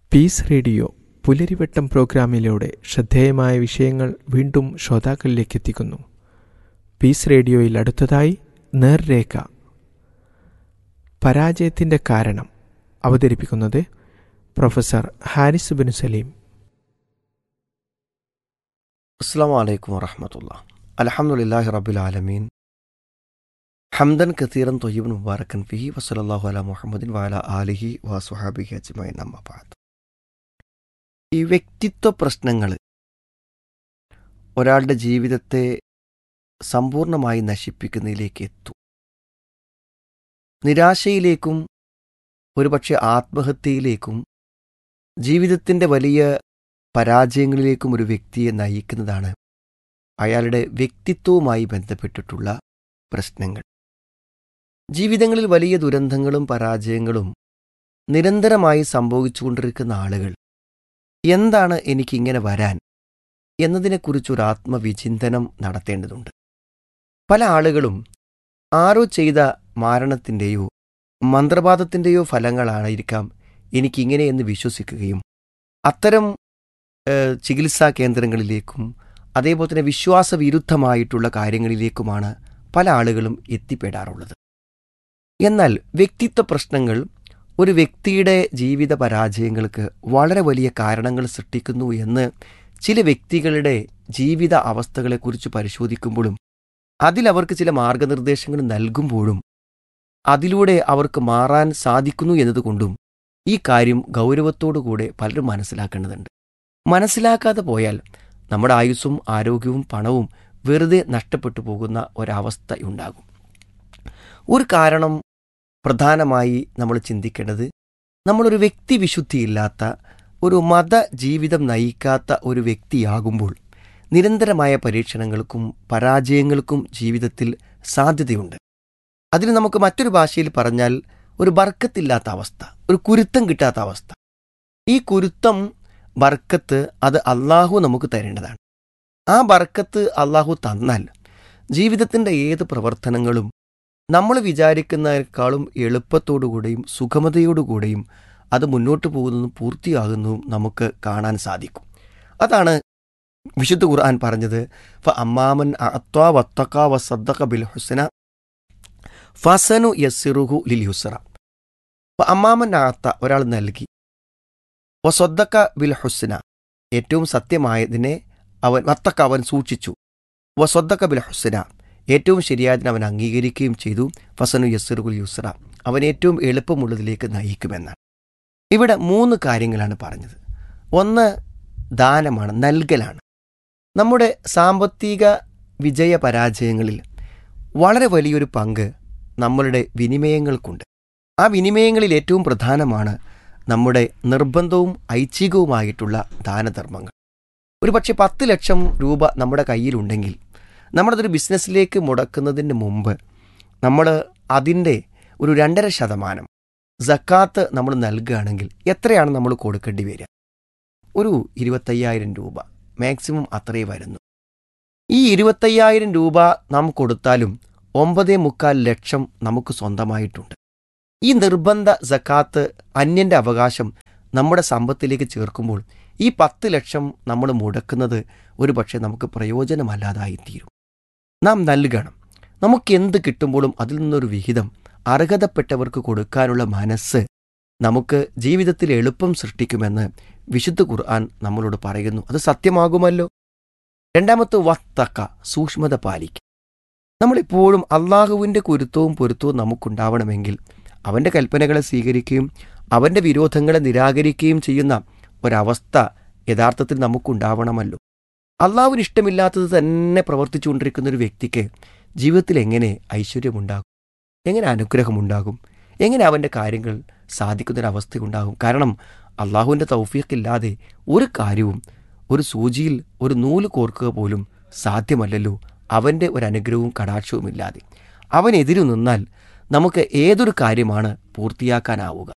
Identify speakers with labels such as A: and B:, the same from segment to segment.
A: Piece radio പുലരിവട്ടം പ്രോഗ്രാമിലൂടെ ശ്രദ്ധേയമായ വിഷയങ്ങൾ വീണ്ടും ശ്രോതാക്കളിലേക്ക് എത്തിക്കുന്നു പീസ് റേഡിയോയിൽ അടുത്തതായി നേർരേഖ പരാജയത്തിൻ്റെ കാരണം അവതരിപ്പിക്കുന്നത് പ്രൊഫസർ ഹാരിസ് ബിൻ സലീം
B: അസ്സാം വലൈക്കും വറഹമത്തുള്ള അലഹമുല്ലാഹി റബുൽ ആലമീൻ ഹംദൻ കത്തീറൻ തൊയ്യബൻ മുബാറക്കൻ ഫിഹി വസലല്ലാഹു അല മുഹമ്മദിൻ വാല ആലിഹി വാസുഹാബിഹി അജ്മൈൻ അമ്മബാദ് ഈ വ്യക്തിത്വ പ്രശ്നങ്ങൾ ഒരാളുടെ ജീവിതത്തെ സമ്പൂർണമായി നശിപ്പിക്കുന്നതിലേക്ക് എത്തും നിരാശയിലേക്കും ഒരുപക്ഷെ ആത്മഹത്യയിലേക്കും ജീവിതത്തിൻ്റെ വലിയ പരാജയങ്ങളിലേക്കും ഒരു വ്യക്തിയെ നയിക്കുന്നതാണ് അയാളുടെ വ്യക്തിത്വവുമായി ബന്ധപ്പെട്ടിട്ടുള്ള പ്രശ്നങ്ങൾ ജീവിതങ്ങളിൽ വലിയ ദുരന്തങ്ങളും പരാജയങ്ങളും നിരന്തരമായി സംഭവിച്ചുകൊണ്ടിരിക്കുന്ന ആളുകൾ എന്താണ് എനിക്കിങ്ങനെ വരാൻ എന്നതിനെക്കുറിച്ചൊരു ആത്മവിചിന്തനം നടത്തേണ്ടതുണ്ട് പല ആളുകളും ആരോ ചെയ്ത മാരണത്തിൻ്റെയോ മന്ത്രവാദത്തിൻ്റെയോ ഫലങ്ങളായിരിക്കാം എനിക്കിങ്ങനെ എന്ന് വിശ്വസിക്കുകയും അത്തരം ഏഹ്, ചികിത്സാ കേന്ദ്രങ്ങളിലേക്കും അതേപോലെ തന്നെ വിശ്വാസവിരുദ്ധമായിട്ടുള്ള കാര്യങ്ങളിലേക്കുമാണ് പല ആളുകളും എത്തിപ്പെടാറുള്ളത് എന്നാൽ വ്യക്തിത്വ പ്രശ്നങ്ങൾ ഒരു വ്യക്തിയുടെ ജീവിത പരാജയങ്ങൾക്ക് വളരെ വലിയ കാരണങ്ങൾ സൃഷ്ടിക്കുന്നു എന്ന് ചില വ്യക്തികളുടെ ജീവിത അവസ്ഥകളെക്കുറിച്ച് പരിശോധിക്കുമ്പോഴും അതിലവർക്ക് ചില മാർഗനിർദ്ദേശങ്ങൾ നൽകുമ്പോഴും അതിലൂടെ അവർക്ക് മാറാൻ സാധിക്കുന്നു എന്നതുകൊണ്ടും ഈ കാര്യം ഗൗരവത്തോടുകൂടെ പലരും മനസ്സിലാക്കേണ്ടതുണ്ട് മനസ്സിലാക്കാതെ പോയാൽ നമ്മുടെ ആയുസ്സും ആരോഗ്യവും പണവും വെറുതെ നഷ്ടപ്പെട്ടു പോകുന്ന ഒരവസ്ഥയുണ്ടാകും ഒരു കാരണം പ്രധാനമായി നമ്മൾ ചിന്തിക്കേണ്ടത് നമ്മളൊരു വ്യക്തി വിശുദ്ധിയില്ലാത്ത ഒരു മത ജീവിതം നയിക്കാത്ത ഒരു വ്യക്തിയാകുമ്പോൾ നിരന്തരമായ പരീക്ഷണങ്ങൾക്കും പരാജയങ്ങൾക്കും ജീവിതത്തിൽ സാധ്യതയുണ്ട് അതിന് നമുക്ക് മറ്റൊരു ഭാഷയിൽ പറഞ്ഞാൽ ഒരു ബർക്കത്തില്ലാത്ത അവസ്ഥ ഒരു കുരുത്തം കിട്ടാത്ത അവസ്ഥ ഈ കുരുത്തം ബർക്കത്ത് അത് അള്ളാഹു നമുക്ക് തരേണ്ടതാണ് ആ ബർക്കത്ത് അള്ളാഹു തന്നാൽ ജീവിതത്തിൻ്റെ ഏത് പ്രവർത്തനങ്ങളും നമ്മൾ വിചാരിക്കുന്നതിനേക്കാളും എളുപ്പത്തോടുകൂടെയും സുഗമതയോടുകൂടെയും അത് മുന്നോട്ട് പോകുന്നതും പൂർത്തിയാകുന്നതും നമുക്ക് കാണാൻ സാധിക്കും അതാണ് വിശുദ്ധ ഖുർആൻ പറഞ്ഞത് ഫ അമ്മാമൻ അത്വാ വത്തക്ക വസദ്ദഖ ബിൽ ഹുസന ഫസനു യസ്സിറുഹു ലിൽ യുസ്ര ഫ അമ്മാമൻ അത്ത ഒരാൾ നൽകി വസദ്ദക്ക ബിൽ ഹുസ്ന ഏറ്റവും സത്യമായതിനെ അവൻ വത്തക്ക അവൻ സൂക്ഷിച്ചു വസദ്ദക്ക ബിൽ ഹുസ്ന ഏറ്റവും ശരിയായതിനെ അവൻ അംഗീകരിക്കുകയും ചെയ്തു ഫസനു യസ്സിറുൽ യുസ്ര അവൻ ഏറ്റവും എളുപ്പമുള്ളതിലേക്ക് നയിക്കുമെന്നാണ് ഇവിടെ മൂന്ന് കാര്യങ്ങളാണ് പറഞ്ഞത് ഒന്ന് ദാനമാണ് നൽകലാണ് നമ്മുടെ സാമ്പത്തിക വിജയ പരാജയങ്ങളിൽ വളരെ വലിയൊരു പങ്ക് നമ്മളുടെ വിനിമയങ്ങൾക്കുണ്ട് ആ വിനിമയങ്ങളിൽ ഏറ്റവും പ്രധാനമാണ് നമ്മുടെ നിർബന്ധവും ഐച്ഛികവുമായിട്ടുള്ള ദാനധർമ്മങ്ങൾ ഒരു പക്ഷേ പത്ത് ലക്ഷം രൂപ നമ്മുടെ കയ്യിലുണ്ടെങ്കിൽ നമ്മളതൊരു ബിസിനസ്സിലേക്ക് മുടക്കുന്നതിന് മുമ്പ് നമ്മൾ അതിൻ്റെ ഒരു രണ്ടര ശതമാനം സക്കാത്ത് നമ്മൾ നൽകുകയാണെങ്കിൽ എത്രയാണ് നമ്മൾ കൊടുക്കേണ്ടി വരിക ഒരു ഇരുപത്തയ്യായിരം രൂപ മാക്സിമം അത്രയേ വരുന്നു ഈ ഇരുപത്തയ്യായിരം രൂപ നാം കൊടുത്താലും ഒമ്പതേ മുക്കാൽ ലക്ഷം നമുക്ക് സ്വന്തമായിട്ടുണ്ട് ഈ നിർബന്ധ സക്കാത്ത് അന്യന്റെ അവകാശം നമ്മുടെ സമ്പത്തിലേക്ക് ചേർക്കുമ്പോൾ ഈ പത്ത് ലക്ഷം നമ്മൾ മുടക്കുന്നത് ഒരു പക്ഷേ നമുക്ക് പ്രയോജനമല്ലാതായിത്തീരും നാം നൽകണം നമുക്ക് എന്ത് കിട്ടുമ്പോഴും അതിൽ നിന്നൊരു വിഹിതം അർഹതപ്പെട്ടവർക്ക് കൊടുക്കാനുള്ള മനസ്സ് നമുക്ക് ജീവിതത്തിൽ എളുപ്പം സൃഷ്ടിക്കുമെന്ന് വിശുദ്ധ ഖുർആൻ നമ്മളോട് പറയുന്നു അത് സത്യമാകുമല്ലോ രണ്ടാമത്തെ വത്തക്ക സൂക്ഷ്മത പാലിക്കുക നമ്മളിപ്പോഴും അള്ളാഹുവിൻ്റെ കുരുത്തവും പൊരുത്തവും നമുക്കുണ്ടാവണമെങ്കിൽ അവൻ്റെ കൽപ്പനകളെ സ്വീകരിക്കുകയും അവൻ്റെ വിരോധങ്ങളെ നിരാകരിക്കുകയും ചെയ്യുന്ന ഒരവസ്ഥ യഥാർത്ഥത്തിൽ നമുക്കുണ്ടാവണമല്ലോ അള്ളാഹുവിന് ഇഷ്ടമില്ലാത്തത് തന്നെ പ്രവർത്തിച്ചുകൊണ്ടിരിക്കുന്ന ഒരു വ്യക്തിക്ക് ജീവിതത്തിൽ എങ്ങനെ ഐശ്വര്യമുണ്ടാകും എങ്ങനെ അനുഗ്രഹമുണ്ടാകും എങ്ങനെ അവൻ്റെ കാര്യങ്ങൾ സാധിക്കുന്നൊരവസ്ഥയുണ്ടാകും കാരണം അള്ളാഹുവിൻ്റെ തൗഫീഖില്ലാതെ ഒരു കാര്യവും ഒരു സൂചിയിൽ ഒരു നൂല് കോർക്കുക പോലും സാധ്യമല്ലല്ലോ അവൻ്റെ ഒരു അനുഗ്രഹവും കടാക്ഷവുമില്ലാതെ അവനെതിരു നിന്നാൽ നമുക്ക് ഏതൊരു കാര്യമാണ് പൂർത്തിയാക്കാനാവുക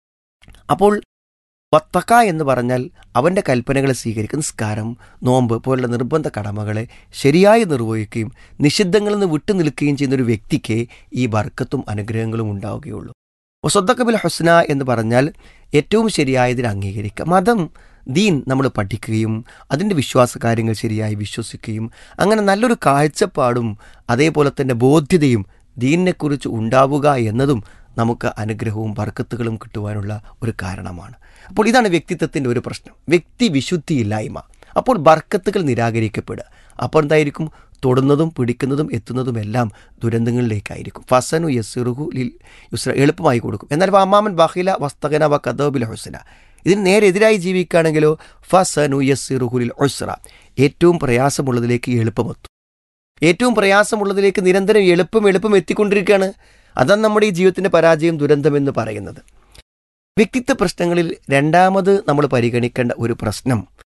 B: അപ്പോൾ വത്തക്ക എന്ന് പറഞ്ഞാൽ അവൻ്റെ കൽപ്പനകളെ സ്വീകരിക്കുന്ന നിസ്കാരം നോമ്പ് പോലുള്ള നിർബന്ധ കടമകളെ ശരിയായി നിർവഹിക്കുകയും നിഷിദ്ധങ്ങളിൽ നിന്ന് വിട്ടുനിൽക്കുകയും ചെയ്യുന്ന ഒരു വ്യക്തിക്ക് ഈ ബർക്കത്തും അനുഗ്രഹങ്ങളും ഉണ്ടാവുകയുള്ളൂ വസദ്ദക്കബിൽ ഹുസ്ന എന്ന് പറഞ്ഞാൽ ഏറ്റവും ശരിയായതിൽ അംഗീകരിക്കുക മതം ദീൻ നമ്മൾ പഠിക്കുകയും അതിൻ്റെ വിശ്വാസ കാര്യങ്ങൾ ശരിയായി വിശ്വസിക്കുകയും അങ്ങനെ നല്ലൊരു കാഴ്ചപ്പാടും അതേപോലെ തന്നെ ബോധ്യതയും ദീനിനെക്കുറിച്ച് ഉണ്ടാവുക എന്നതും നമുക്ക് അനുഗ്രഹവും ബർക്കത്തുകളും കിട്ടുവാനുള്ള ഒരു കാരണമാണ് അപ്പോൾ ഇതാണ് വ്യക്തിത്വത്തിൻ്റെ ഒരു പ്രശ്നം വ്യക്തി വിശുദ്ധിയില്ലായ്മ അപ്പോൾ ബർക്കത്തുകൾ നിരാകരിക്കപ്പെടുക അപ്പോൾ എന്തായിരിക്കും തൊടുന്നതും പിടിക്കുന്നതും എത്തുന്നതും എല്ലാം ദുരന്തങ്ങളിലേക്കായിരിക്കും ഫസനു യസുറുഹു ലിൽ യുസ്ര എളുപ്പമായി കൊടുക്കും എന്നാൽ അമ്മാമൻ ബഹില വസ്തകന വ കദബിൽ ഹുസന ഇതിന് നേരെ എതിരായി ജീവിക്കുകയാണെങ്കിലോ ഫസനു യസുറുഹുലിൽ ഉസ്ര ഏറ്റവും പ്രയാസമുള്ളതിലേക്ക് എളുപ്പമെത്തും ഏറ്റവും പ്രയാസമുള്ളതിലേക്ക് നിരന്തരം എളുപ്പം എളുപ്പം എത്തിക്കൊണ്ടിരിക്കുകയാണ് അതാണ് നമ്മുടെ ഈ ജീവിതത്തിൻ്റെ പരാജയം ദുരന്തമെന്ന് പറയുന്നത് വ്യക്തിത്വ പ്രശ്നങ്ങളിൽ രണ്ടാമത് നമ്മൾ പരിഗണിക്കേണ്ട ഒരു പ്രശ്നം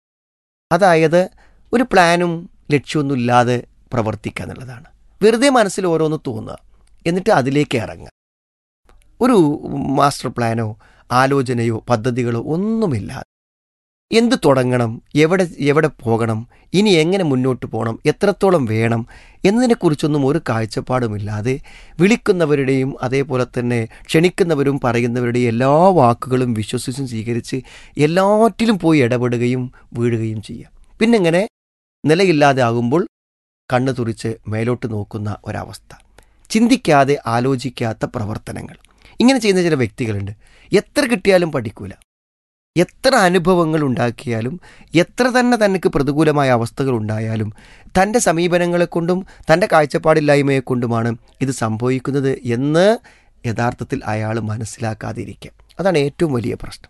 B: അതായത് ഒരു പ്ലാനും ലക്ഷ്യമൊന്നും ഇല്ലാതെ പ്രവർത്തിക്കുക എന്നുള്ളതാണ് വെറുതെ മനസ്സിൽ ഓരോന്ന് തോന്നുക എന്നിട്ട് അതിലേക്ക് ഇറങ്ങുക ഒരു മാസ്റ്റർ പ്ലാനോ ആലോചനയോ പദ്ധതികളോ ഒന്നുമില്ലാതെ എന്ത് തുടങ്ങണം എവിടെ എവിടെ പോകണം ഇനി എങ്ങനെ മുന്നോട്ട് പോകണം എത്രത്തോളം വേണം എന്നതിനെക്കുറിച്ചൊന്നും ഒരു കാഴ്ചപ്പാടുമില്ലാതെ വിളിക്കുന്നവരുടെയും അതേപോലെ തന്നെ ക്ഷണിക്കുന്നവരും പറയുന്നവരുടെയും എല്ലാ വാക്കുകളും വിശ്വസിച്ചും സ്വീകരിച്ച് എല്ലാറ്റിലും പോയി ഇടപെടുകയും വീഴുകയും ചെയ്യാം പിന്നെങ്ങനെ നിലയില്ലാതെ ആകുമ്പോൾ കണ്ണു തുറിച്ച് മേലോട്ട് നോക്കുന്ന ഒരവസ്ഥ ചിന്തിക്കാതെ ആലോചിക്കാത്ത പ്രവർത്തനങ്ങൾ ഇങ്ങനെ ചെയ്യുന്ന ചില വ്യക്തികളുണ്ട് എത്ര കിട്ടിയാലും പഠിക്കൂല എത്ര അനുഭവങ്ങൾ ഉണ്ടാക്കിയാലും എത്ര തന്നെ തനിക്ക് പ്രതികൂലമായ അവസ്ഥകൾ ഉണ്ടായാലും തൻ്റെ സമീപനങ്ങളെ കൊണ്ടും തൻ്റെ കാഴ്ചപ്പാടില്ലായ്മയെ കൊണ്ടുമാണ് ഇത് സംഭവിക്കുന്നത് എന്ന് യഥാർത്ഥത്തിൽ അയാൾ മനസ്സിലാക്കാതിരിക്കുക അതാണ് ഏറ്റവും വലിയ പ്രശ്നം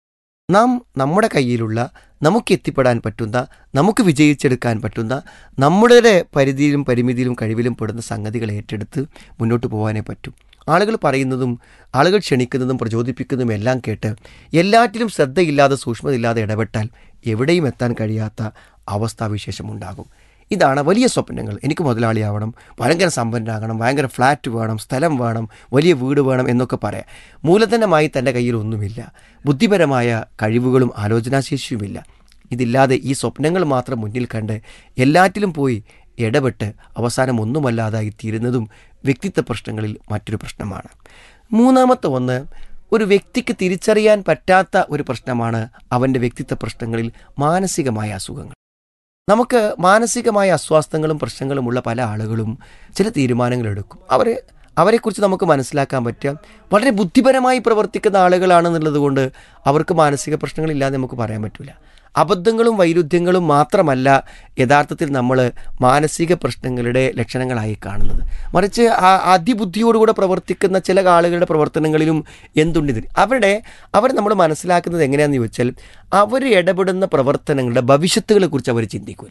B: നാം നമ്മുടെ കയ്യിലുള്ള നമുക്ക് എത്തിപ്പെടാൻ പറ്റുന്ന നമുക്ക് വിജയിച്ചെടുക്കാൻ പറ്റുന്ന നമ്മുടെ പരിധിയിലും പരിമിതിയിലും കഴിവിലും പെടുന്ന സംഗതികൾ ഏറ്റെടുത്ത് മുന്നോട്ട് പോകാനേ പറ്റും ആളുകൾ പറയുന്നതും ആളുകൾ ക്ഷണിക്കുന്നതും പ്രചോദിപ്പിക്കുന്നതും എല്ലാം കേട്ട് എല്ലാറ്റിലും ശ്രദ്ധയില്ലാതെ സൂക്ഷ്മതയില്ലാതെ ഇടപെട്ടാൽ എവിടെയും എത്താൻ കഴിയാത്ത അവസ്ഥാവിശേഷം ഉണ്ടാകും ഇതാണ് വലിയ സ്വപ്നങ്ങൾ എനിക്ക് മുതലാളിയാവണം ഭയങ്കര സമ്പന്നനാകണം ഭയങ്കര ഫ്ലാറ്റ് വേണം സ്ഥലം വേണം വലിയ വീട് വേണം എന്നൊക്കെ പറയാം മൂലധനമായി തൻ്റെ കയ്യിൽ ഒന്നുമില്ല ബുദ്ധിപരമായ കഴിവുകളും ആലോചനാശേഷിയുമില്ല ഇതില്ലാതെ ഈ സ്വപ്നങ്ങൾ മാത്രം മുന്നിൽ കണ്ട് എല്ലാറ്റിലും പോയി ഇടപെട്ട് അവസാനം ഒന്നുമല്ലാതായി തീരുന്നതും വ്യക്തിത്വ പ്രശ്നങ്ങളിൽ മറ്റൊരു പ്രശ്നമാണ് മൂന്നാമത്തെ ഒന്ന് ഒരു വ്യക്തിക്ക് തിരിച്ചറിയാൻ പറ്റാത്ത ഒരു പ്രശ്നമാണ് അവൻ്റെ വ്യക്തിത്വ പ്രശ്നങ്ങളിൽ മാനസികമായ അസുഖങ്ങൾ നമുക്ക് മാനസികമായ അസ്വാസ്ഥങ്ങളും പ്രശ്നങ്ങളുമുള്ള പല ആളുകളും ചില തീരുമാനങ്ങൾ എടുക്കും അവരെ അവരെക്കുറിച്ച് നമുക്ക് മനസ്സിലാക്കാൻ പറ്റുക വളരെ ബുദ്ധിപരമായി പ്രവർത്തിക്കുന്ന ആളുകളാണെന്നുള്ളത് കൊണ്ട് അവർക്ക് മാനസിക പ്രശ്നങ്ങളില്ലാതെ നമുക്ക് പറയാൻ പറ്റില്ല അബദ്ധങ്ങളും വൈരുദ്ധ്യങ്ങളും മാത്രമല്ല യഥാർത്ഥത്തിൽ നമ്മൾ മാനസിക പ്രശ്നങ്ങളുടെ ലക്ഷണങ്ങളായി കാണുന്നത് മറിച്ച് ആ അതിബുദ്ധിയോടുകൂടെ പ്രവർത്തിക്കുന്ന ചില ആളുകളുടെ പ്രവർത്തനങ്ങളിലും എന്തുണ്ട് അവിടെ അവർ നമ്മൾ മനസ്സിലാക്കുന്നത് എങ്ങനെയാണെന്ന് ചോദിച്ചാൽ അവർ ഇടപെടുന്ന പ്രവർത്തനങ്ങളുടെ ഭവിഷ്യത്തുകളെക്കുറിച്ച് അവർ ചിന്തിക്കില്ല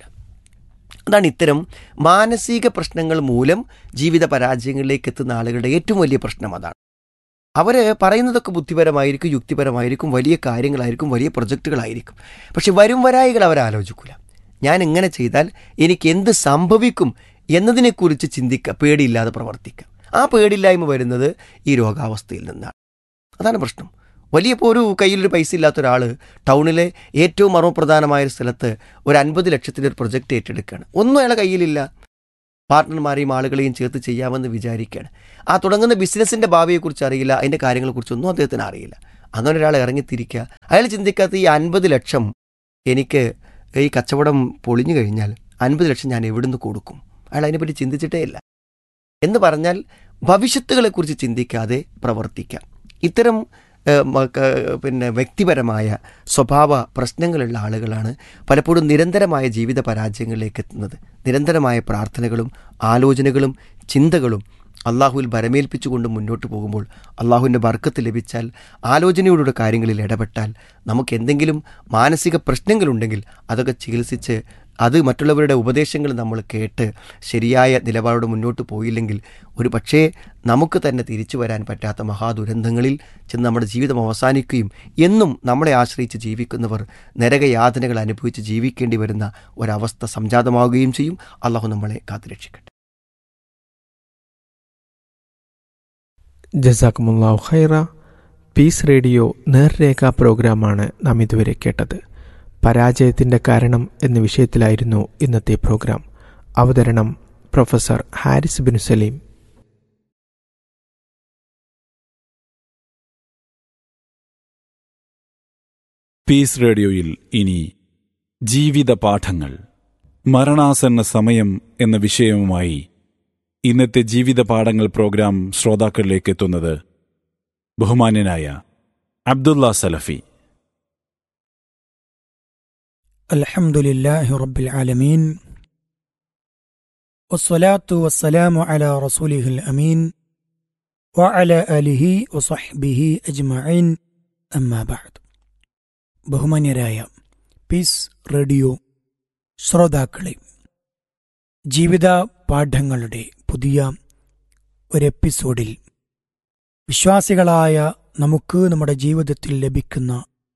B: അതാണ് ഇത്തരം മാനസിക പ്രശ്നങ്ങൾ മൂലം ജീവിത പരാജയങ്ങളിലേക്ക് എത്തുന്ന ആളുകളുടെ ഏറ്റവും വലിയ പ്രശ്നം അതാണ് അവർ പറയുന്നതൊക്കെ ബുദ്ധിപരമായിരിക്കും യുക്തിപരമായിരിക്കും വലിയ കാര്യങ്ങളായിരിക്കും വലിയ പ്രൊജക്റ്റുകളായിരിക്കും പക്ഷെ വരും വരായികൾ അവർ ആലോചിക്കില്ല ഞാൻ ഇങ്ങനെ ചെയ്താൽ എനിക്ക് എന്ത് സംഭവിക്കും എന്നതിനെക്കുറിച്ച് ചിന്തിക്കുക പേടിയില്ലാതെ പ്രവർത്തിക്കുക ആ പേടിയില്ലായ്മ വരുന്നത് ഈ രോഗാവസ്ഥയിൽ നിന്നാണ് അതാണ് പ്രശ്നം വലിയ ഇപ്പോൾ ഒരു കയ്യിലൊരു പൈസ ഇല്ലാത്ത ഒരാൾ ടൗണിലെ ഏറ്റവും മർമ്മപ്രധാനമായ ഒരു സ്ഥലത്ത് ഒരു അൻപത് ലക്ഷത്തിൻ്റെ ഒരു പ്രൊജക്റ്റ് ഏറ്റെടുക്കുകയാണ് ഒന്നും അയാളെ കയ്യിലില്ല പാർട്ട്ണർമാരെയും ആളുകളെയും ചേർത്ത് ചെയ്യാമെന്ന് വിചാരിക്കുകയാണ് ആ തുടങ്ങുന്ന ബിസിനസ്സിൻ്റെ ഭാവിയെക്കുറിച്ച് അറിയില്ല അതിൻ്റെ കാര്യങ്ങളെക്കുറിച്ചൊന്നും അദ്ദേഹത്തിന് അറിയില്ല അങ്ങനെ ഒരാൾ ഇറങ്ങിത്തിരിക്കുക അയാൾ ചിന്തിക്കാത്ത ഈ അൻപത് ലക്ഷം എനിക്ക് ഈ കച്ചവടം പൊളിഞ്ഞു കഴിഞ്ഞാൽ അൻപത് ലക്ഷം ഞാൻ എവിടുന്ന് കൊടുക്കും അയാൾ അതിനെപ്പറ്റി ചിന്തിച്ചിട്ടേ ഇല്ല എന്ന് പറഞ്ഞാൽ ഭവിഷ്യത്തുകളെക്കുറിച്ച് ചിന്തിക്കാതെ പ്രവർത്തിക്കാം ഇത്തരം പിന്നെ വ്യക്തിപരമായ സ്വഭാവ പ്രശ്നങ്ങളുള്ള ആളുകളാണ് പലപ്പോഴും നിരന്തരമായ ജീവിത പരാജയങ്ങളിലേക്ക് എത്തുന്നത് നിരന്തരമായ പ്രാർത്ഥനകളും ആലോചനകളും ചിന്തകളും അള്ളാഹുവിൽ ഭരമേൽപ്പിച്ചുകൊണ്ട് മുന്നോട്ട് പോകുമ്പോൾ അള്ളാഹുവിൻ്റെ ബർക്കത്ത് ലഭിച്ചാൽ ആലോചനയോടുള്ള കാര്യങ്ങളിൽ ഇടപെട്ടാൽ നമുക്ക് എന്തെങ്കിലും മാനസിക പ്രശ്നങ്ങളുണ്ടെങ്കിൽ അതൊക്കെ ചികിത്സിച്ച് അത് മറ്റുള്ളവരുടെ ഉപദേശങ്ങൾ നമ്മൾ കേട്ട് ശരിയായ നിലപാടോട് മുന്നോട്ട് പോയില്ലെങ്കിൽ ഒരു പക്ഷേ നമുക്ക് തന്നെ തിരിച്ചു വരാൻ പറ്റാത്ത മഹാദുരന്തങ്ങളിൽ ചെന്ന് നമ്മുടെ ജീവിതം അവസാനിക്കുകയും എന്നും നമ്മളെ ആശ്രയിച്ച് ജീവിക്കുന്നവർ നരകയാതനകൾ അനുഭവിച്ച് ജീവിക്കേണ്ടി വരുന്ന ഒരവസ്ഥ സംജാതമാവുകയും ചെയ്യും അള്ളാഹു നമ്മളെ കാത്തുരക്ഷിക്കട്ടെ
A: ജസാക്കുമുല്ലാഹു ഖൈറ പീസ് റേഡിയോ നേർരേഖ പ്രോഗ്രാമാണ് നാം ഇതുവരെ കേട്ടത് പരാജയത്തിൻ്റെ കാരണം എന്ന വിഷയത്തിലായിരുന്നു ഇന്നത്തെ പ്രോഗ്രാം അവതരണം പ്രൊഫസർ ഹാരിസ് ബിൻ സലീം
C: പീസ് റേഡിയോയിൽ ഇനി ജീവിത പാഠങ്ങൾ മരണാസന്ന സമയം എന്ന വിഷയവുമായി ഇന്നത്തെ ജീവിത പാഠങ്ങൾ പ്രോഗ്രാം ശ്രോതാക്കളിലേക്ക് എത്തുന്നത് ബഹുമാന്യനായ അബ്ദുള്ള സലഫി
D: الحمد لله رب العالمين والصلاة والسلام على رسوله الأمين وعلى آله وصحبه أجمعين أما بعد ബഹുമാന്യരായ പീസ് റേഡിയോ ശ്രോതാക്കളെ ജീവിത പാഠങ്ങളുടെ പുതിയ ഒരു എപ്പിസോഡിൽ വിശ്വാസികളായ നമുക്ക് നമ്മുടെ ജീവിതത്തിൽ ലഭിക്കുന്ന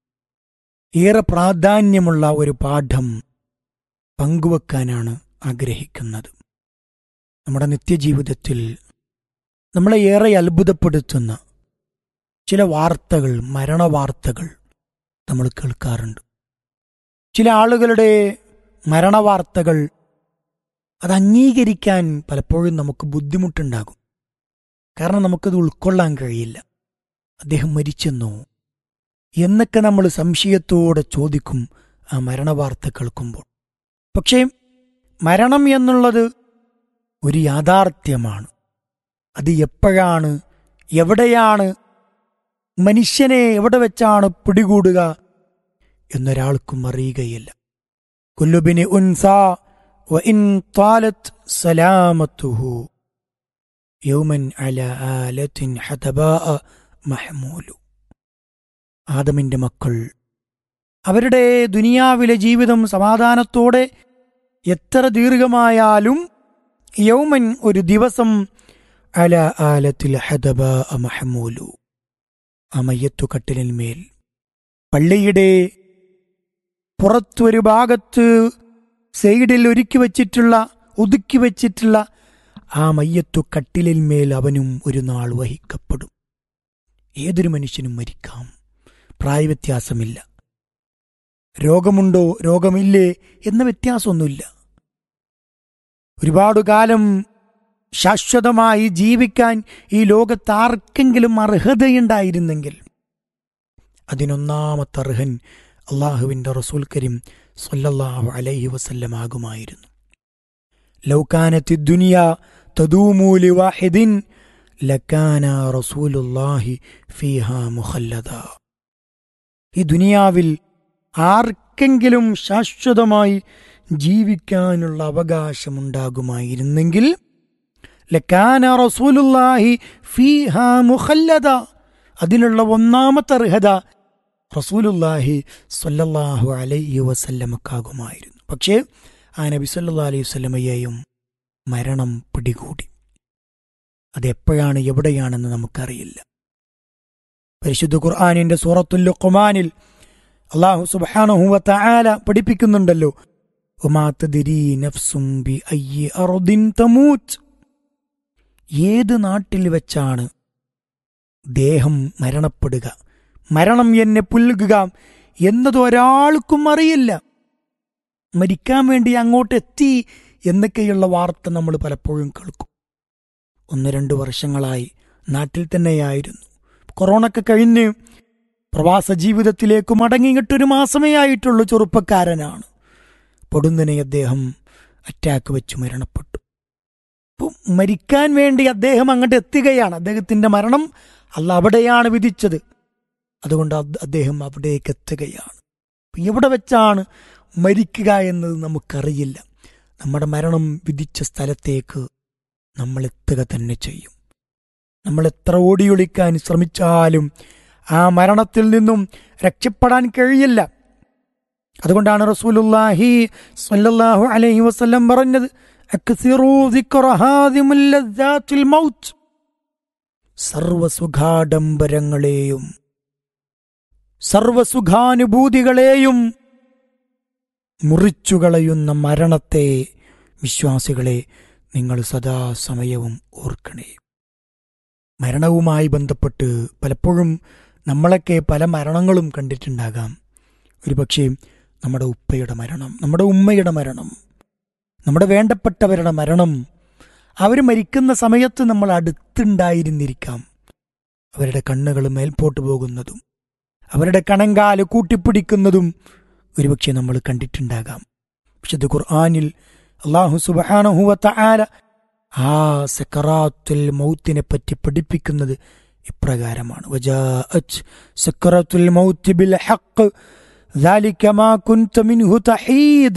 D: ഏറെ പ്രാധാന്യമുള്ള ഒരു പാഠം പങ്കുവെക്കാനാണ് ആഗ്രഹിക്കുന്നത് നമ്മുടെ നിത്യജീവിതത്തിൽ നമ്മളെ ഏറെ അത്ഭുതപ്പെടുത്തുന്ന ചില വാർത്തകൾ മരണവാർത്തകൾ നമ്മൾ കേൾക്കാറുണ്ട് ചില ആളുകളുടെ മരണവാർത്തകൾ അത് അംഗീകരിക്കാൻ പലപ്പോഴും നമുക്ക് ബുദ്ധിമുട്ടുണ്ടാകും കാരണം നമുക്കത് ഉൾക്കൊള്ളാൻ കഴിയില്ല അദ്ദേഹം മരിച്ചെന്നോ എന്നൊക്കെ നമ്മൾ സംശയത്തോടെ ചോദിക്കും ആ മരണവാർത്ത കേൾക്കുമ്പോൾ പക്ഷേ മരണം എന്നുള്ളത് ഒരു യാഥാർത്ഥ്യമാണ് അത് എപ്പോഴാണ് എവിടെയാണ് മനുഷ്യനെ എവിടെ വെച്ചാണ് പിടികൂടുക എന്നൊരാൾക്കും അറിയുകയില്ല കുല്ലുബിന് ഉൻസ وإن طالت سلامته يوما على آلة حتباء محمول ആദമിന്റെ മക്കൾ അവരുടെ ദുനിയാവിലെ ജീവിതം സമാധാനത്തോടെ എത്ര ദീർഘമായാലും യൗമൻ ഒരു ദിവസം അല ആലത്തിൽ ഹദബ മഹമൂലു ആ മയ്യത്തു കട്ടിലിന്മേൽ പള്ളിയുടെ പുറത്തൊരു ഭാഗത്ത് സൈഡിൽ ഒരുക്കി വച്ചിട്ടുള്ള ഒതുക്കി വച്ചിട്ടുള്ള ആ മയ്യത്തു കട്ടിലിന്മേൽ അവനും ഒരു നാൾ വഹിക്കപ്പെടും ഏതൊരു മനുഷ്യനും മരിക്കാം പ്രായവ്യത്യാസമില്ല രോഗമുണ്ടോ രോഗമില്ലേ എന്ന വ്യത്യാസമൊന്നുമില്ല ഒരുപാട് കാലം ശാശ്വതമായി ജീവിക്കാൻ ഈ ലോകത്ത് ആർക്കെങ്കിലും അർഹതയുണ്ടായിരുന്നെങ്കിൽ അതിനൊന്നാമത്തെ അർഹൻ അള്ളാഹുവിൻ്റെ റസൂൽ കരീം സല്ലല്ലാഹു അലൈഹി വസല്ലം ആകുമായിരുന്നു ലൗകാനത്തി ദുനിയ തദൂമൂലി വാഹിദിൻ ലക്കാന റസൂലുല്ലാഹി ഫീഹ മുഖല്ലദ ഈ ദുനിയാവിൽ ആർക്കെങ്കിലും ശാശ്വതമായി ജീവിക്കാനുള്ള അവകാശമുണ്ടാകുമായിരുന്നെങ്കിൽ ലക്കാന റസൂലുല്ലാഹി ഫീഹ മുഖല്ലദ അതിനുള്ള ഒന്നാമത്തെ അർഹത റസൂലുല്ലാഹി സല്ലല്ലാഹു അലൈഹി വസല്ലമക്കാകുമായിരുന്നു പക്ഷേ ആ നബി സല്ലാ അലൈഹി വസല്ലമയെയും മരണം പിടികൂടി അതെപ്പോഴാണ് എവിടെയാണെന്ന് നമുക്കറിയില്ല പരിശുദ്ധ ഖുർആാനിന്റെ സൂറത്തുൽ ലുഖ്മാനിൽ അള്ളാഹു സുബ്ഹാനഹു വതആല പഠിപ്പിക്കുന്നുണ്ടല്ലോ വമാ തദ്രി നഫ്സും ബി അയ്യി അർദിൻ തമൂത്ത് ഏത് നാട്ടിൽ വെച്ചാണ് ദേഹം മരണപ്പെടുക മരണം എന്നെ പുൽകുക എന്നത് ഒരാൾക്കും അറിയില്ല മരിക്കാൻ വേണ്ടി അങ്ങോട്ട് എത്തി എന്നൊക്കെയുള്ള വാർത്ത നമ്മൾ പലപ്പോഴും കേൾക്കും ഒന്ന് രണ്ട് വർഷങ്ങളായി നാട്ടിൽ തന്നെയായിരുന്നു കൊറോണക്ക് കഴിഞ്ഞ് പ്രവാസ ജീവിതത്തിലേക്ക് മടങ്ങിയിട്ടൊരു മാസമേ ആയിട്ടുള്ളൂ ചെറുപ്പക്കാരനാണ് പൊടുന്നനെ അദ്ദേഹം അറ്റാക്ക് വെച്ച് മരണപ്പെട്ടു അപ്പം മരിക്കാൻ വേണ്ടി അദ്ദേഹം അങ്ങോട്ട് എത്തുകയാണ് അദ്ദേഹത്തിന്റെ മരണം അല്ല അവിടെയാണ് വിധിച്ചത് അതുകൊണ്ട് അദ്ദേഹം അവിടേക്ക് എത്തുകയാണ് എവിടെ വെച്ചാണ് മരിക്കുക എന്നത് നമുക്കറിയില്ല നമ്മുടെ മരണം വിധിച്ച സ്ഥലത്തേക്ക് നമ്മൾ എത്തുക തന്നെ ചെയ്യും നമ്മൾ എത്ര ഓടിയൊളിക്കാൻ ശ്രമിച്ചാലും ആ മരണത്തിൽ നിന്നും രക്ഷപ്പെടാൻ കഴിയില്ല അതുകൊണ്ടാണ് റസൂലുല്ലാഹി സ്വല്ലല്ലാഹു അലൈഹി വസല്ലം പറഞ്ഞത് അക്സിറൂ ദിക്റ ഹാദിമുൽ ലദ്ദാത്തിൽ മൗത്ത് സർവസുഖാഡംബരങ്ങളെയും സർവസുഖാനുഭൂതികളെയും മുറിച്ചുകളയുന്ന മരണത്തെ വിശ്വാസികളെ നിങ്ങൾ സദാസമയവും ഓർക്കണേ മരണവുമായി ബന്ധപ്പെട്ട് പലപ്പോഴും നമ്മളൊക്കെ പല മരണങ്ങളും കണ്ടിട്ടുണ്ടാകാം ഒരുപക്ഷെ നമ്മുടെ ഉപ്പയുടെ മരണം നമ്മുടെ ഉമ്മയുടെ മരണം നമ്മുടെ വേണ്ടപ്പെട്ടവരുടെ മരണം അവർ മരിക്കുന്ന സമയത്ത് നമ്മൾ അടുത്തുണ്ടായിരുന്നിരിക്കാം അവരുടെ കണ്ണുകൾ മേൽപോട്ട് പോകുന്നതും അവരുടെ കണങ്കാല് കൂട്ടിപ്പിടിക്കുന്നതും ഒരുപക്ഷെ നമ്മൾ കണ്ടിട്ടുണ്ടാകാം വിശുദ്ധ ഖുർആാനിൽ അള്ളാഹു സുബാനഹുവത്ത ആല ആ സക്കറാത്തുൽ മൗത്തിനെ പറ്റി പഠിപ്പിക്കുന്നത് ഇപ്രകാരമാണ് വജാഅത് സക്കറാത്തുൽ മൗത്ത് ബിൽ ഹഖ് ذلك ما كنت منه تحيد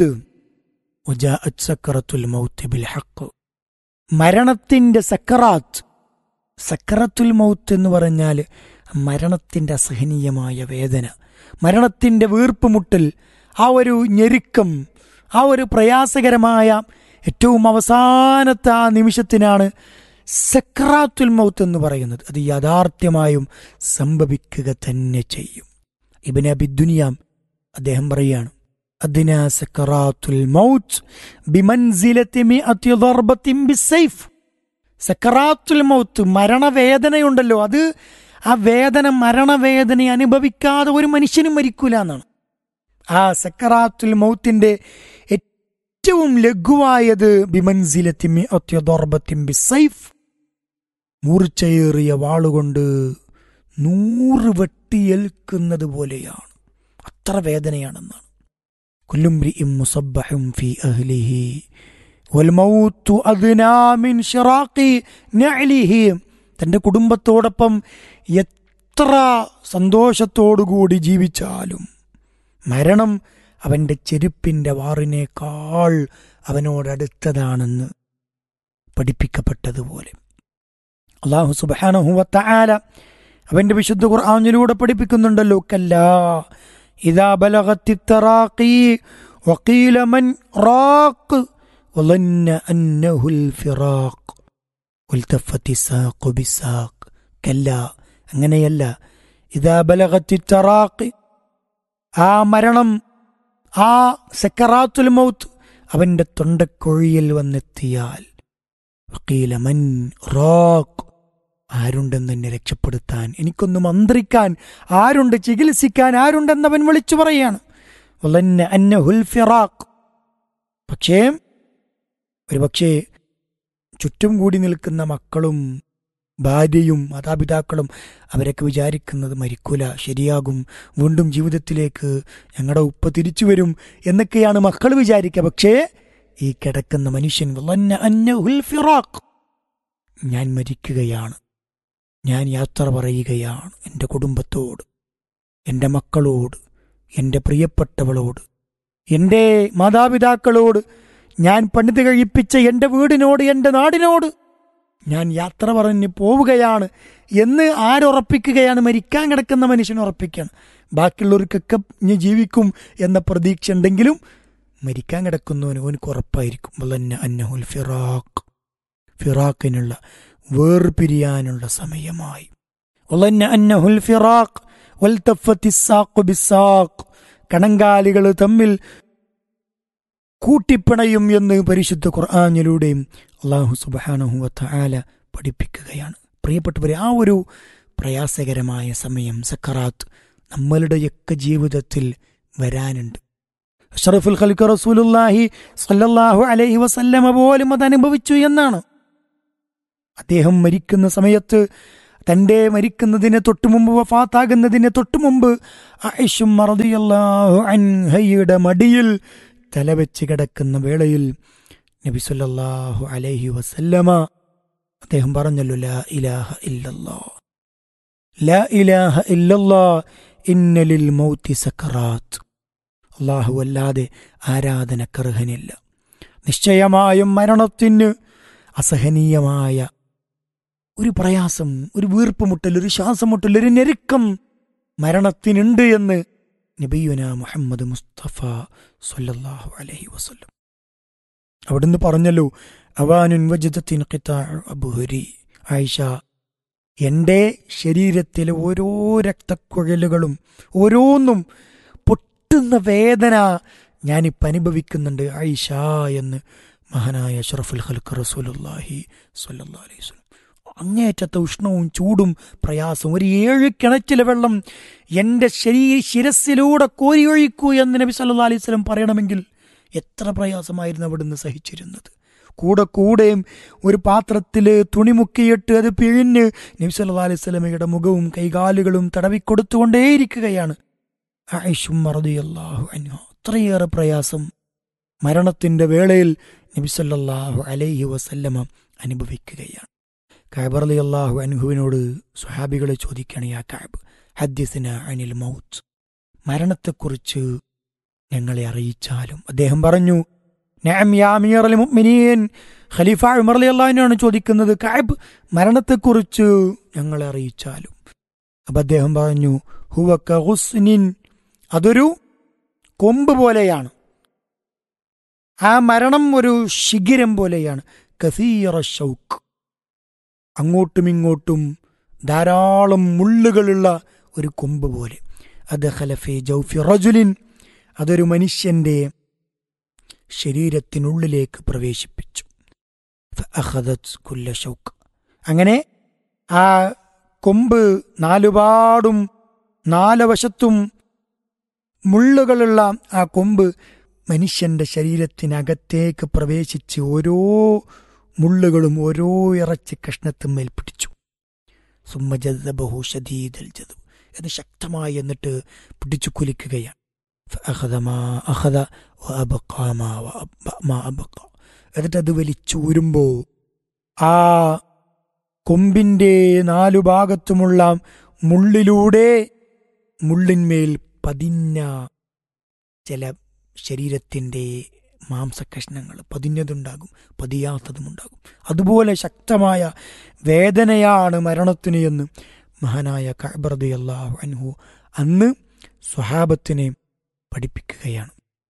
D: وجاءت سكرة الموت بالحق മരണത്തിന്റെ സക്കറാത്ത് സക്കറത്തുൽ മൗത്ത് എന്ന് പറഞ്ഞാൽ മരണത്തിന്റെ അസഹനീയമായ വേദന മരണത്തിന്റെ വീർപ്പുമുട്ടൽ ആ ഒരു ഞെരുക്കം ആ ഒരു പ്രയാസകരമായ ഏറ്റവും അവസാനത്തെ ആ നിമിഷത്തിനാണ് സക്രാത്തുൽ മൗത്ത് എന്ന് പറയുന്നത് അത് യാഥാർത്ഥ്യമായും സംഭവിക്കുക തന്നെ ചെയ്യും ഇബിൻ അബിദുനിയാം അദ്ദേഹം പറയാണ് അതിനാ സക്കറാത്തുൽ മൗത്ത് ബിമൻസിലത്തി മിഅത്തി ദർബത്തിൻ ബിസ്സൈഫ് സക്കറാത്തുൽ മൗത്ത് മരണവേദനയുണ്ടല്ലോ അത് ആ വേദന മരണവേദന അനുഭവിക്കാതെ ഒരു മനുഷ്യനും മരിക്കൂല എന്നാണ് ആ സക്കറാത്തുൽ മൗത്തിന്റെ ഏറ്റവും ലഘുവായത് ബിമൻസിലത്തി മിഅത്തി ദർബത്തിൻ ബിസ്സൈഫ് മൂർച്ചയേറിയ വാളുകൊണ്ട് നൂറ് വെട്ടിയേൽക്കുന്നത് പോലെയാണ് അത്ര വേദനയാണെന്നാണ് കുല്ലുംരി മുസബ്ബഹും ഫി അഹ്ലിഹി والموت أدنى من شراق نعله തന്റെ കുടുംബത്തോടൊപ്പം എത്ര സന്തോഷത്തോടുകൂടി ജീവിച്ചാലും മരണം അവന്റെ ചെരുപ്പിന്റെ വാറിനേക്കാൾ അവനോടടുത്തതാണെന്ന് പഠിപ്പിക്കപ്പെട്ടതുപോലെ അള്ളാഹു സുബാനഹുവത്ത ആല അവന്റെ വിശുദ്ധ ഖുർആാനിലൂടെ പഠിപ്പിക്കുന്നുണ്ടല്ലോ കല്ലാ ഇതാ ബലഗത്തി തറാഖി വക്കീല മൻ റാഖ് وظن أنه الفراق والتفت الساق بالساق كلا അങ്ങനെയല്ല ഇതാ ബലഗത്തി തറാഖി ആ മരണം ആ സക്കറാത്തുൽ മൗത്ത് അവന്റെ തൊണ്ടക്കൊഴിയിൽ വന്നെത്തിയാൽ വക്കീല മൻ റാഖ് ആരുണ്ടെന്ന് എന്നെ രക്ഷപ്പെടുത്താൻ എനിക്കൊന്ന് മന്ത്രിക്കാൻ ആരുണ്ട് ചികിത്സിക്കാൻ ആരുണ്ടെന്ന് അവൻ വിളിച്ചു പറയാണ് വലന്ന അന്നഹുൽ ഫിറാഖ് പക്ഷേ ഒരുപക്ഷേ ചുറ്റും കൂടി നിൽക്കുന്ന മക്കളും ഭാര്യയും മാതാപിതാക്കളും അവരൊക്കെ വിചാരിക്കുന്നത് മരിക്കൂല ശരിയാകും വീണ്ടും ജീവിതത്തിലേക്ക് ഞങ്ങളുടെ ഉപ്പ തിരിച്ചു വരും എന്നൊക്കെയാണ് മക്കൾ വിചാരിക്കുക പക്ഷേ ഈ കിടക്കുന്ന മനുഷ്യൻ വലന്ന അന്നഹുൽ ഫിറാഖ് ഞാൻ മരിക്കുകയാണ് ഞാൻ യാത്ര പറയുകയാണ് എൻ്റെ കുടുംബത്തോട് എൻ്റെ മക്കളോട് എൻ്റെ പ്രിയപ്പെട്ടവളോട് എൻ്റെ മാതാപിതാക്കളോട് ഞാൻ പണിത് കഴിപ്പിച്ച എൻ്റെ വീടിനോട് എൻ്റെ നാടിനോട് ഞാൻ യാത്ര പറഞ്ഞ് പോവുകയാണ് എന്ന് ആരുറപ്പിക്കുകയാണ് മരിക്കാൻ കിടക്കുന്ന മനുഷ്യൻ ഉറപ്പിക്കുകയാണ് ബാക്കിയുള്ളവർക്കൊക്കെ ഇനി ജീവിക്കും എന്ന പ്രതീക്ഷ ഉണ്ടെങ്കിലും മരിക്കാൻ കിടക്കുന്നവന് അവനക്ക് ഉറപ്പായിരിക്കും വലന്ന അന്നഹുൽ ഫിറാഖ് ഫിറാഖിനുള്ള വേർപിരിയാനുള്ള സമയമായി വലന്ന അന്നഹുൽ ഫിറാഖ് വൽതഫത്തി സാഖ് ബിസാഖ് കണങ്കാലികൾ തമ്മിൽ കൂട്ടിപ്പിണയും എന്ന് പരിശുദ്ധ ഖുർആാനിലൂടെയും അള്ളാഹു സുബാനഹുവത്ത ആല പഠിപ്പിക്കുകയാണ് പ്രിയപ്പെട്ടവരെ ആ ഒരു പ്രയാസകരമായ സമയം സക്കറാത്ത് നമ്മളുടെയൊക്കെ ജീവിതത്തിൽ വരാനുണ്ട് അഷറഫുൽ ഖൽക്ക് റസൂലുല്ലാഹി സല്ലല്ലാഹു അലൈഹി വസല്ലമ പോലും അത് അനുഭവിച്ചു എന്നാണ് അദ്ദേഹം മരിക്കുന്ന സമയത്ത് തൻ്റെ മരിക്കുന്നതിന് തൊട്ടു മുമ്പ് വഫാത്താകുന്നതിന് തൊട്ടു മുമ്പ് ആയിഷും റളിയല്ലാഹു അൻഹയുടെ മടിയിൽ തലവെച്ച് കിടക്കുന്ന വേളയിൽ നബി സല്ലല്ലാഹു അലൈഹി വസല്ലമ അദ്ദേഹം പറഞ്ഞല്ലോ ലാ ഇലാഹ ഇല്ലല്ലാ ലാ ഇലാഹ ഇല്ലല്ലാ ഇന്നലിൽ മൗത്തി സക്കറാത്ത് അള്ളാഹു അല്ലാതെ ആരാധനക്കർഹനില്ല നിശ്ചയമായും മരണത്തിന് അസഹനീയമായ ഒരു പ്രയാസം ഒരു വീർപ്പുമുട്ടൽ ഒരു ശ്വാസമുട്ടൽ ഒരു ഞെരുക്കം മരണത്തിനുണ്ട് എന്ന് നബിയുന മുഹമ്മദ് മുസ്തഫ സല്ലല്ലാഹു അലൈഹി വസല്ലം അവിടുന്ന് പറഞ്ഞല്ലോ അവാനുൻ വജിദത്തിൻ ഖിതാഉ അബുഹരി ആയിഷ എൻ്റെ ശരീരത്തിലെ ഓരോ രക്തക്കുഴലുകളും ഓരോന്നും പൊട്ടുന്ന വേദന ഞാനിപ്പോൾ അനുഭവിക്കുന്നുണ്ട് ആയിഷ എന്ന് മഹാനായ അഷ്റഫുൽ ഖൽക്ക് റസൂലുല്ലാഹി സ്വല്ലല്ലാഹു അലൈഹി വസല്ലം അങ്ങേയറ്റത്തെ ഉഷ്ണവും ചൂടും പ്രയാസവും ഒരു ഏഴ് കിണറ്റിലെ വെള്ളം എൻ്റെ ശരീര ശിരസിലൂടെ കോരിയൊഴിക്കൂ എന്ന് നബി സല്ലല്ലാഹു അലൈഹി വസല്ലം പറയണമെങ്കിൽ എത്ര പ്രയാസമായിരുന്നു അവിടുന്ന് സഹിച്ചിരുന്നത് കൂടെ കൂടെയും ഒരു പാത്രത്തിൽ തുണി മുക്കിയിട്ട് അത് പിഴിഞ്ഞ് നബ്സല്ലാ അലൈഹി സ്വലമയുടെ മുഖവും കൈകാലുകളും തടവിക്കൊടുത്തുകൊണ്ടേയിരിക്കുകയാണ് ആയിഷും മറദിയല്ലാഹു അൻഹു അത്രയേറെ പ്രയാസം മരണത്തിന്റെ വേളയിൽ നബിസല്ലാഹു അലൈഹി വസല്ലമ അനുഭവിക്കുകയാണ് കാബ് അലി അള്ളാഹു അൻഹുവിനോട് സുഹാബികളെ ചോദിക്കുകയാണ് യാ കാബ് ഹദ്യസിന അനിൽ മൗത്ത് മരണത്തെക്കുറിച്ച് ഞങ്ങളെ അറിയിച്ചാലും അദ്ദേഹം പറഞ്ഞു നഅം യാ അമീർ അൽ മുഅ്മിനീൻ ഖലീഫ ഉമർ അലി അള്ളാഹുവിനാണ് ചോദിക്കുന്നത് കാബ് മരണത്തെക്കുറിച്ച് ഞങ്ങളെ അറിയിച്ചാലും അപ്പൊ അദ്ദേഹം പറഞ്ഞു ഹുവ കഹുസ്നിൻ അതൊരു കൊമ്പ് പോലെയാണ് ആ മരണം ഒരു ശിഖിരം പോലെയാണ് കസീറ ഷൗക്ക് അങ്ങോട്ടും ഇങ്ങോട്ടും ധാരാളം മുള്ളുകളുള്ള ഒരു കൊമ്പ് പോലെ അത് ഖലഫെ ജൗഫി റജുലിൻ അതൊരു മനുഷ്യന്റെ ശരീരത്തിനുള്ളിലേക്ക് പ്രവേശിപ്പിച്ചു ഫഅഖദത് കുല്ല ഷൗക്ക് അങ്ങനെ ആ കൊമ്പ് നാലുപാടും നാലുവശത്തും മുള്ളുകളുള്ള ആ കൊമ്പ് മനുഷ്യന്റെ ശരീരത്തിനകത്തേക്ക് പ്രവേശിച്ച് ഓരോ മുള്ളുകളും ഓരോ ഇറച്ചി കഷ്ണത്തുമ്മേൽ പിടിച്ചു സുമ്മജദബഹു ഷദീദൽ ജദബ് അത് ശക്തമായി എന്നിട്ട് പിടിച്ചു കുലിക്കുകയാണ് فأخذ ما أخذ وأبقى ما وأب- ما أبقى എന്നിട്ട് അത് വലിച്ചൂരുമ്പോ ആ കൊമ്പിന്റെ നാലു ഭാഗത്തുമുള്ള മുള്ളിലൂടെ മുള്ളിന്മേൽ പതിഞ്ഞ ചില ശരീരത്തിന്റെ മാംസകഷ്ണങ്ങൾ പതിഞ്ഞതുണ്ടാകും പതിയാത്തതുമുണ്ടാകും അതുപോലെ ശക്തമായ വേദനയാണ് മരണത്തിന് എന്ന് മഹാനായ കഅബർദി അള്ളാഹു അൻഹു അന്ന് സ്വഹാബത്തിനെ പഠിപ്പിക്കുകയാണ്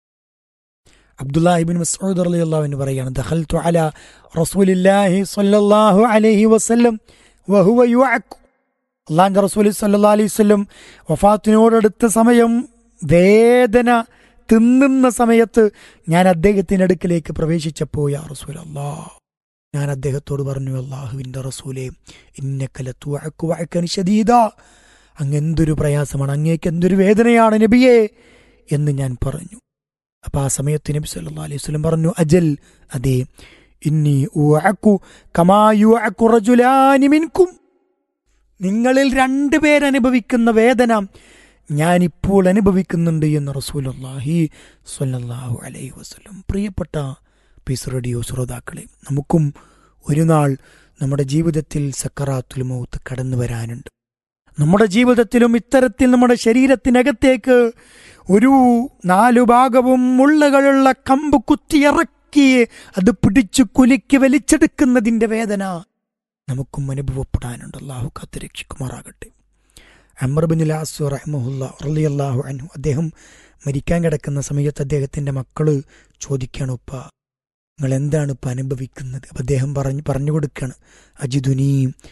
D: അബ്ദുല്ലാഹിബിൻ മസ്ഊദ് റളിയല്ലാഹു അൻഹു പറയാണ് ദഖൽതു അലാ റസൂലില്ലാഹി സ്വല്ലല്ലാഹു അലൈഹി വസല്ലം വഹുവ യുഅഖ് അള്ളാഹിന്റെ റസൂൽ സല്ലല്ലാഹു അലൈഹി വസല്ലം വഫാത്തിനോടടുത്ത സമയം വേദന തിന്നുന്ന സമയത്ത് ഞാൻ അദ്ദേഹത്തിന്റെ അടുക്കിലേക്ക് പ്രവേശിച്ചപ്പോൾ യാ റസൂൽ അല്ലാഹ് ഞാൻ അദ്ദേഹത്തോട് പറഞ്ഞു അള്ളാഹുവിന്റെ റസൂലെ ഇന്നക്കലത്തുവഴക്കു ശദീദ അങ്ങ് എന്തൊരു പ്രയാസമാണ് അങ്ങേക്ക് എന്തൊരു വേദനയാണ് നബിയെ എന്ന് ഞാൻ പറഞ്ഞു അപ്പൊ ആ സമയത്ത് നബി സല്ലല്ലാഹു അലൈഹി വസല്ലം പറഞ്ഞു അജൽ അതെ ഇന്നി ഉഅക്കു കമാ യുഅക്കു റജുലാനി മിൻകും നിങ്ങളിൽ രണ്ടുപേരനുഭവിക്കുന്ന വേദന ഞാനിപ്പോൾ അനുഭവിക്കുന്നുണ്ട് എന്ന് റസൂലുള്ളാഹി സ്വല്ലല്ലാഹു അലൈഹി വസല്ലം പ്രിയപ്പെട്ട പീസ് റേഡിയോ ശ്രോതാക്കളെ നമുക്കും ഒരു നാൾ നമ്മുടെ ജീവിതത്തിൽ സക്കറാത്തുൽ മൗത്ത് കടന്നു വരാനുണ്ട് നമ്മുടെ ജീവിതത്തിലും ഇത്തരത്തിൽ നമ്മുടെ ശരീരത്തിനകത്തേക്ക് ഒരു നാലു ഭാഗവും മുള്ളുകളുള്ള കമ്പ് കുത്തിയിറക്കി അത് പിടിച്ചു കുലുക്കി വലിച്ചെടുക്കുന്നതിന്റെ വേദന നമുക്കും അനുഭവപ്പെടാനുണ്ട് അള്ളാഹു കാത്ത് രക്ഷിക്കുമാറാകട്ടെ അമർബിൻ ലാസു റഹ്മുല്ല അള്ളാഹു അൻഹു അദ്ദേഹം മരിക്കാൻ കിടക്കുന്ന സമയത്ത് അദ്ദേഹത്തിന്റെ മക്കള് ചോദിക്കാണ് ഉപ്പ നിങ്ങൾ എന്താണ് ഇപ്പൊ അനുഭവിക്കുന്നത് അപ്പൊ അദ്ദേഹം പറഞ്ഞു പറഞ്ഞു കൊടുക്കാണ് അജിദുനി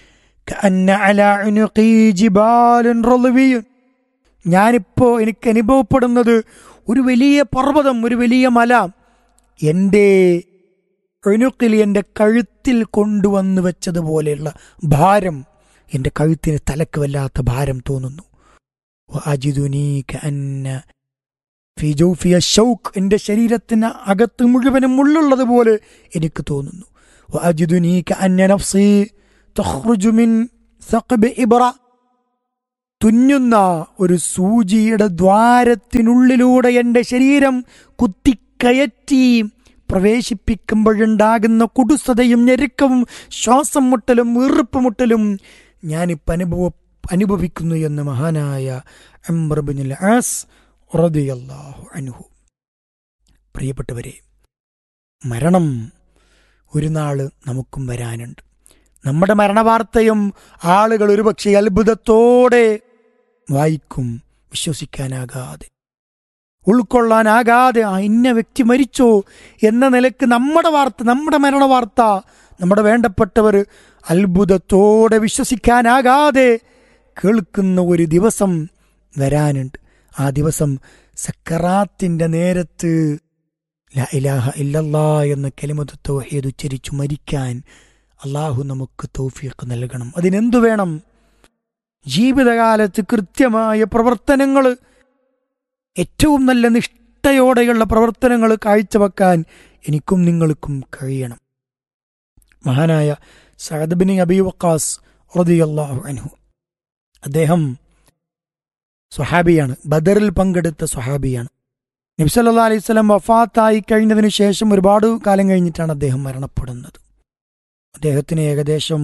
D: കഅന്ന അലാ ഉനുഖി ജിബാലുൻ റളുവിയുൻ. ഞാനിപ്പോ എനിക്ക് അനുഭവപ്പെടുന്നത് ഒരു വലിയ പർവ്വതം ഒരു വലിയ മല എൻ്റെ ഒനുക്കിൽ എൻ്റെ കഴുത്തിൽ കൊണ്ടുവന്നു വെച്ചതുപോലെയുള്ള ഭാരം എൻ്റെ കഴുത്തിന് തലക്ക് വല്ലാത്ത ഭാരം തോന്നുന്നു വഅജിദുനി കഅന്ന ഫി ജൗഫിയ ഷൗക്ക് എൻ്റെ ശരീരത്തിന് അകത്ത് മുഴുവനും മുള്ളുള്ളതുപോലെ എനിക്ക് തോന്നുന്നു വഅജിദുനി കഅന്ന നഫ്സി തഖ്റുജു മിൻ സഖബ് ഇബ്ര തുന്നുന്ന ഒരു സൂചിയുടെ ദ്വാരത്തിനുള്ളിലൂടെ എൻ്റെ ശരീരം കുത്തിക്കയറ്റി പ്രവേശിപ്പിക്കുമ്പോഴുണ്ടാകുന്ന കുടുസതയും ഞെരുക്കവും ശ്വാസം മുട്ടലും വീർപ്പ് മുട്ടലും ഞാനിപ്പോൾ അനുഭവ അനുഭവിക്കുന്നു എന്ന് മഹാനായ അംബർബിനുൽ ആസ് റളിയല്ലാഹു അൻഹു പ്രിയപ്പെട്ടവരെ മരണം ഒരു നാള് നമുക്കും വരാനുണ്ട് നമ്മുടെ മരണവാർത്തയും ആളുകൾ ഒരുപക്ഷെ അത്ഭുതത്തോടെ വായിക്കും വിശ്വസിക്കാനാകാതെ ഉൾക്കൊള്ളാനാകാതെ ആ ഇന്ന വ്യക്തി മരിച്ചോ എന്ന നിലക്ക് നമ്മുടെ വാർത്ത നമ്മുടെ മരണ വാർത്ത നമ്മുടെ വേണ്ടപ്പെട്ടവർ അത്ഭുതത്തോടെ വിശ്വസിക്കാനാകാതെ കേൾക്കുന്ന ഒരു ദിവസം വരാനുണ്ട് ആ ദിവസം സക്കറാത്തിന്റെ നേരത്ത് ലാ ഇലാഹ ഇല്ലല്ലാ എന്ന കലിമത്ത് തൗഹീദ് ഉച്ചരിച്ചു മരിക്കാൻ അള്ളാഹു നമുക്ക് തൗഫീഖ് നൽകണം അതിനെന്തു വേണം ജീവിതകാലത്ത് കൃത്യമായ പ്രവർത്തനങ്ങൾ ഏറ്റവും നല്ല നിഷ്ഠയോടെയുള്ള പ്രവർത്തനങ്ങൾ കാഴ്ചവെക്കാൻ എനിക്കും നിങ്ങൾക്കും കഴിയണം മഹാനായ സഅദ്ബിൻ അബി വക്കാസ് റളിയല്ലാഹു അൻഹു അദ്ദേഹം സ്വഹാബിയാണ് ബദറിൽ പങ്കെടുത്ത സ്വഹാബിയാണ് നബ്സല്ലാ അലൈഹി സ്വലം വഫാത്തായി കഴിഞ്ഞതിന് ശേഷം ഒരുപാട് കാലം കഴിഞ്ഞിട്ടാണ് അദ്ദേഹം മരണപ്പെടുന്നത് അദ്ദേഹത്തിന് ഏകദേശം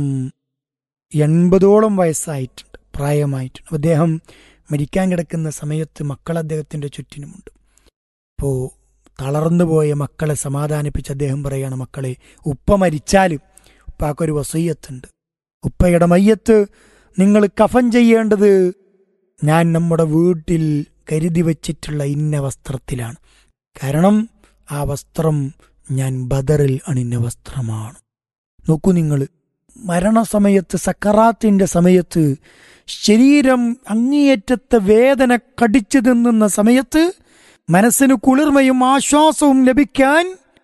D: എൺപതോളം വയസ്സായിട്ടുണ്ട് പ്രായമായിട്ടുണ്ട് അദ്ദേഹം മരിക്കാൻ കിടക്കുന്ന സമയത്ത് മക്കൾ അദ്ദേഹത്തിന്റെ ചുറ്റിനുമുണ്ട് അപ്പോൾ തളർന്നുപോയ മക്കളെ സമാധാനിപ്പിച്ച് അദ്ദേഹം പറയാണ് മക്കളെ ഉപ്പ മരിച്ചാലും ഉപ്പാക്കൊരു വസയ്യത്തുണ്ട് ഉപ്പയുടെ മയ്യത്ത് നിങ്ങൾ കഫൻ ചെയ്യേണ്ടത് ഞാൻ നമ്മുടെ വീട്ടിൽ കരുതി വച്ചിട്ടുള്ള ഇന്ന വസ്ത്രത്തിലാണ് കാരണം ആ വസ്ത്രം ഞാൻ ബദറിൽ അണിഞ്ഞ വസ്ത്രമാണ് നോക്കൂ നിങ്ങൾ മരണസമയത്ത് സക്കറാത്തിന്റെ സമയത്ത് ശരീരം അങ്ങേയറ്റത്തെ വേദന കടിച്ചു തിന്നുന്ന സമയത്ത് മനസ്സിന് കുളിർമയും ആശ്വാസവും ലഭിക്കാൻ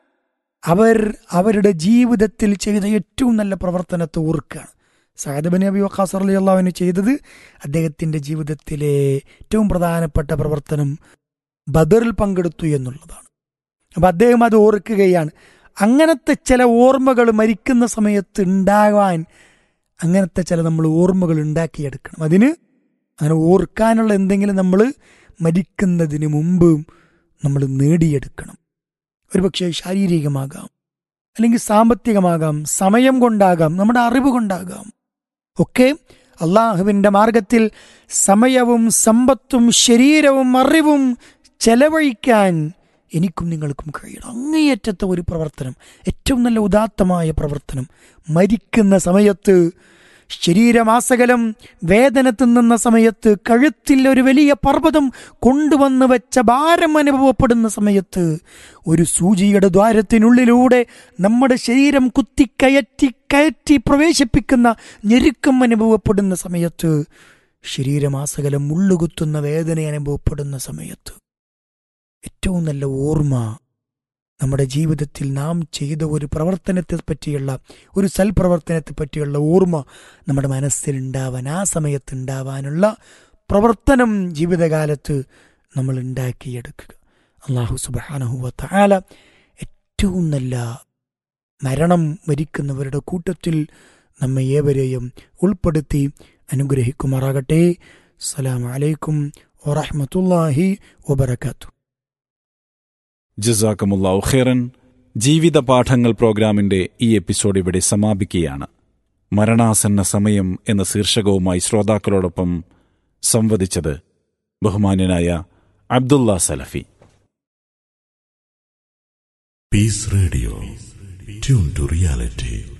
D: അവർ അവരുടെ ജീവിതത്തിൽ ചെയ്ത ഏറ്റവും നല്ല പ്രവർത്തനത്തെ ഓർക്കുകയാണ് സഹദബിൻ അബി വഖാസ് അലി അള്ളാഹുവിന് ചെയ്തത് അദ്ദേഹത്തിന്റെ ജീവിതത്തിലെ ഏറ്റവും പ്രധാനപ്പെട്ട പ്രവർത്തനം ബദറിൽ പങ്കെടുത്തു എന്നുള്ളതാണ് അപ്പൊ അദ്ദേഹം അത് ഓർക്കുകയാണ് അങ്ങനത്തെ ചില ഓർമ്മകൾ മരിക്കുന്ന സമയത്ത് ഉണ്ടാകാൻ അങ്ങനത്തെ ചില നമ്മൾ ഓർമ്മകൾ ഉണ്ടാക്കിയെടുക്കണം അതിന് അങ്ങനെ ഓർക്കാനുള്ള എന്തെങ്കിലും നമ്മൾ മരിക്കുന്നതിന് മുമ്പ് നമ്മൾ നേടിയെടുക്കണം ഒരുപക്ഷെ ശാരീരികമാകാം അല്ലെങ്കിൽ സാമ്പത്തികമാകാം സമയം കൊണ്ടാകാം നമ്മുടെ അറിവ് കൊണ്ടാകാം ഒക്കെ അള്ളാഹുവിൻ്റെ മാർഗത്തിൽ സമയവും സമ്പത്തും ശരീരവും അറിവും ചെലവഴിക്കാൻ എനിക്കും നിങ്ങൾക്കും കഴിയണം അങ്ങേയറ്റത്തെ ഒരു പ്രവർത്തനം ഏറ്റവും നല്ല ഉദാത്തമായ പ്രവർത്തനം മരിക്കുന്ന സമയത്ത് ശരീരമാസകലം വേദന തിന്നുന്ന സമയത്ത് കഴുത്തിൽ ഒരു വലിയ പർവ്വതം കൊണ്ടുവന്ന് വെച്ച ഭാരം അനുഭവപ്പെടുന്ന സമയത്ത് ഒരു സൂചിയുടെ ദ്വാരത്തിനുള്ളിലൂടെ നമ്മുടെ ശരീരം കുത്തിക്കയറ്റി കയറ്റി പ്രവേശിപ്പിക്കുന്ന ഞെരുക്കം അനുഭവപ്പെടുന്ന സമയത്ത് ശരീരമാസകലം മുള്ളുകുത്തുന്ന വേദന അനുഭവപ്പെടുന്ന സമയത്ത് ഏറ്റവും നല്ല ഓർമ്മ നമ്മുടെ ജീവിതത്തിൽ നാം ചെയ്ത ഒരു പ്രവർത്തനത്തെ പറ്റിയുള്ള ഒരു സൽപ്രവർത്തനത്തെ പറ്റിയുള്ള ഓർമ്മ നമ്മുടെ മനസ്സിൽ ഉണ്ടാവാൻ ആ സമയത്ത് ഉണ്ടാവാനുള്ള പ്രവർത്തനം ജീവിതകാലത്ത് നമ്മൾ ഉണ്ടാക്കിയെടുക്കുക അള്ളാഹു സുബാനഹുവ താല ഏറ്റവും നല്ല മരണം മരിക്കുന്നവരുടെ കൂട്ടത്തിൽ നമ്മെ ഏവരെയും ഉൾപ്പെടുത്തി അനുഗ്രഹിക്കുമാറാകട്ടെ അസ്സലാമു അലൈക്കും വറഹ്മത്തുള്ളാഹി വബറകാതുഹു
C: ജസാക്കമുല്ലാ ഖേറൻ ജീവിത പാഠങ്ങൾ പ്രോഗ്രാമിന്റെ ഈ എപ്പിസോഡ് ഇവിടെ സമാപിക്കുകയാണ് മരണാസന്ന സമയം എന്ന ശീർഷകവുമായി ശ്രോതാക്കളോടൊപ്പം സംവദിച്ചത് ബഹുമാന്യനായ അബ്ദുള്ള സലഫി
E: Peace Radio. Tune to reality.